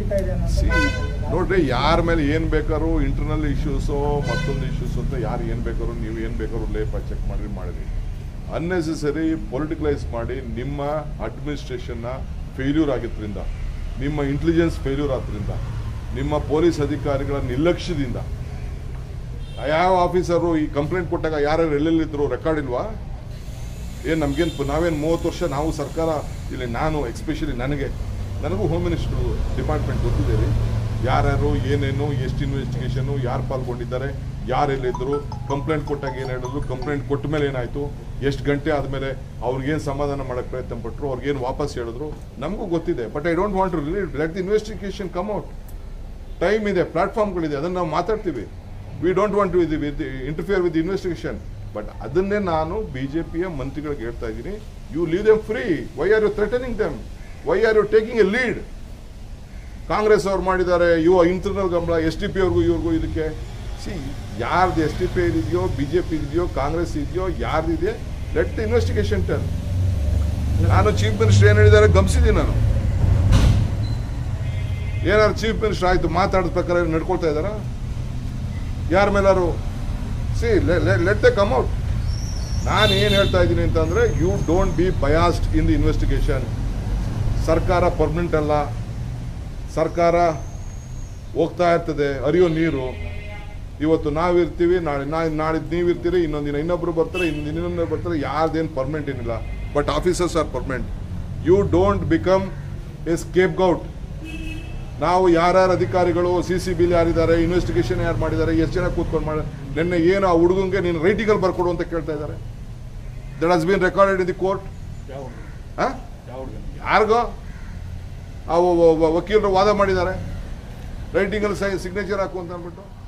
ನಡೀತಾ ಇದೆ ಅನ್ನೋ ಸಿ ನೋಡ್ರಿ ಯಾರ ಮೇಲೆ ಏನು ಬೇಕಾದ್ರು ಇಂಟರ್ನಲ್ ಇಶ್ಯೂಸು ಮತ್ತೊಂದು ಇಶ್ಯೂಸ್ ಅಂತ ಯಾರು ಏನು ಬೇಕಾದ್ರು ನೀವು ಏನು ಬೇಕಾದ್ರು ಲೇಪ ಚೆಕ್ ಮಾಡಿ ಮಾಡಿರಿ ಅನ್ನೆಸೆಸರಿ ಪೊಲಿಟಿಕಲೈಸ್ ಮಾಡಿ ನಿಮ್ಮ ಅಡ್ಮಿನಿಸ್ಟ್ರೇಷನ್ನ ಫೇಲ್ಯೂರ್ ಆಗಿದ್ರಿಂದ ನಿಮ್ಮ ಇಂಟೆಲಿಜೆನ್ಸ್ ಫೇಲ್ಯೂರ್ ಆದ್ರಿಂದ ನಿಮ್ಮ ಪೊಲೀಸ್ ಅಧಿಕಾರಿಗಳ ನಿರ್ಲಕ್ಷ್ಯದಿಂದ ಯಾವ ಆಫೀಸರು ಈ ಕಂಪ್ಲೇಂಟ್ ಕೊಟ್ಟಾಗ ಯಾರ್ಯಾರು ಎಲ್ಲೆಲ್ಲಿದ್ರು ರೆಕಾರ್ಡ್ ಇಲ್ವಾ ಏನು ನಮ್ಗೇನು ನಾವೇನು ಮೂವತ್ತು ವರ್ಷ ನಾವು ಸರ್ಕಾರ ಇಲ್ಲಿ ನಾನು ಎಕ್ಸ್ಪೆಷಲಿ ನನಗೆ ನನಗೂ ಹೋಮ್ ಮಿನಿಸ್ಟ್ರು ಡಿಪಾರ್ಟ್ಮೆಂಟ್ ಗೊತ್ತಿದೆ ರೀ ಯಾರ್ಯಾರು ಏನೇನು ಎಷ್ಟು ಇನ್ವೆಸ್ಟಿಗೇಷನು ಯಾರು ಪಾಲ್ಗೊಂಡಿದ್ದಾರೆ ಯಾರೆಲ್ಲಿದ್ದರು ಕಂಪ್ಲೇಂಟ್ ಕೊಟ್ಟಾಗ ಏನು ಹೇಳಿದ್ರು ಕಂಪ್ಲೇಂಟ್ ಕೊಟ್ಟ ಮೇಲೆ ಏನಾಯಿತು ಎಷ್ಟು ಗಂಟೆ ಆದಮೇಲೆ ಅವ್ರಿಗೇನು ಸಮಾಧಾನ ಮಾಡೋಕ್ಕೆ ಪ್ರಯತ್ನ ಪಟ್ಟರು ಅವ್ರಿಗೇನು ವಾಪಸ್ ಹೇಳಿದ್ರು ನಮಗೂ ಗೊತ್ತಿದೆ but I don't want to let the investigation come out time ಇದೆ ಪ್ಲಾಟ್ಫಾರ್ಮ್ಗಳಿದೆ ಅದನ್ನು ನಾವು ಮಾತಾಡ್ತೀವಿ ವಿ ಡೋಂಟ್ ವಾಂಟ್ ಟು ಇದು with interfere with investigation but ಅದನ್ನೇ ನಾನು ಬಿ ಜೆ ಪಿಯ ಮಂತ್ರಿಗಳಿಗೆ ಹೇಳ್ತಾ ಇದ್ದೀನಿ you leave them free why are you threatening them why are you taking a lead Congress ಅವ್ರು ಮಾಡಿದ್ದಾರೆ ಇವ ಇಂಟರ್ನಲ್ ಗಮನ ಎಸ್ ಡಿ ಪಿ ಅವ್ರಿಗೂ ಇವ್ರಿಗೂ ಇದಕ್ಕೆ ಸಿ ಯಾರ್ದು ಎಸ್ ಡಿ ಪಿ ಇದೆಯೋ ಬಿ ಜೆ ಪಿ ಇದೆಯೋ ಕಾಂಗ್ರೆಸ್ ಇದೆಯೋ ಯಾರ್ದಿದೆ ಲೆಟ್ ಇನ್ವೆಸ್ಟಿಗೇಷನ್ ಟರ್ ನಾನು ಚೀಫ್ ಮಿನಿಸ್ಟರ್ ಏನು ಹೇಳಿದ್ದಾರೆ ಗಮನಿಸಿದ್ದೀನಿ ನಾನು ಏನಾದ್ರು ಚೀಫ್ ಮಿನಿಸ್ಟರ್ ಆಯ್ತು ಮಾತಾಡಿದ ಪ್ರಕಾರ ನಡ್ಕೊಳ್ತಾ ಇದ್ದಾರಾ ಯಾರ ಮೇಲಾರು see let the come out ನಾನು ಏನು ಹೇಳ್ತಾ ಇದ್ದೀನಿ ಅಂತಂದರೆ you don't be biased in the investigation ಸರ್ಕಾರ ಪರ್ಮನೆಂಟ್ ಅಲ್ಲ ಸರ್ಕಾರ ಹೋಗ್ತಾ ಇರ್ತದೆ ಹರಿಯೋ ನೀರು ಇವತ್ತು ನಾವಿರ್ತೀವಿ ನಾಳೆ ನಾಳೆ ನಾಳಿದ್ದು ನೀವಿರ್ತೀರಿ ಇನ್ನೊಂದು ದಿನ ಇನ್ನೊಬ್ರು ಬರ್ತಾರೆ ಇನ್ನೊಂದು ಇನ್ನೊಂದು ಬರ್ತಾರೆ ಯಾರ್ದೇನು ಪರ್ಮನೆಂಟ್ ಏನಿಲ್ಲ but officers are permanent you don't become a scapegoat ನಾವು ಯಾರ್ಯಾರು ಅಧಿಕಾರಿಗಳು ಸಿ ಸಿ ಬಿಲ್ ಯಾರಿದ್ದಾರೆ ಇನ್ವೆಸ್ಟಿಗೇಷನ್ ಯಾರು ಮಾಡಿದ್ದಾರೆ ಎಷ್ಟು ಜನ ಕೂತ್ಕೊಂಡು ಮಾಡಿ ನಿನ್ನೆ ಏನು ಆ ಹುಡುಗಂಗೆ ನೀನು ರೈಟಿಂಗಲ್ಲಿ ಬರ್ಕೊಡು ಅಂತ ಕೇಳ್ತಾ ಇದ್ದಾರೆ that has been recorded in the court ಯಾವ ಹಾಂ ಯಾವ ಹುಡುಗ ಯಾರಿಗೋ ಆ ವ- ವ- ವ- ವಕೀಲರು ವಾದ ಮಾಡಿದ್ದಾರೆ ರೈಟಿಂಗಲ್ಲಿ ಸೈ ಸಿಗ್ನೇಚರ್ ಹಾಕು ಅಂತ ಅಂದ್ಬಿಟ್ಟು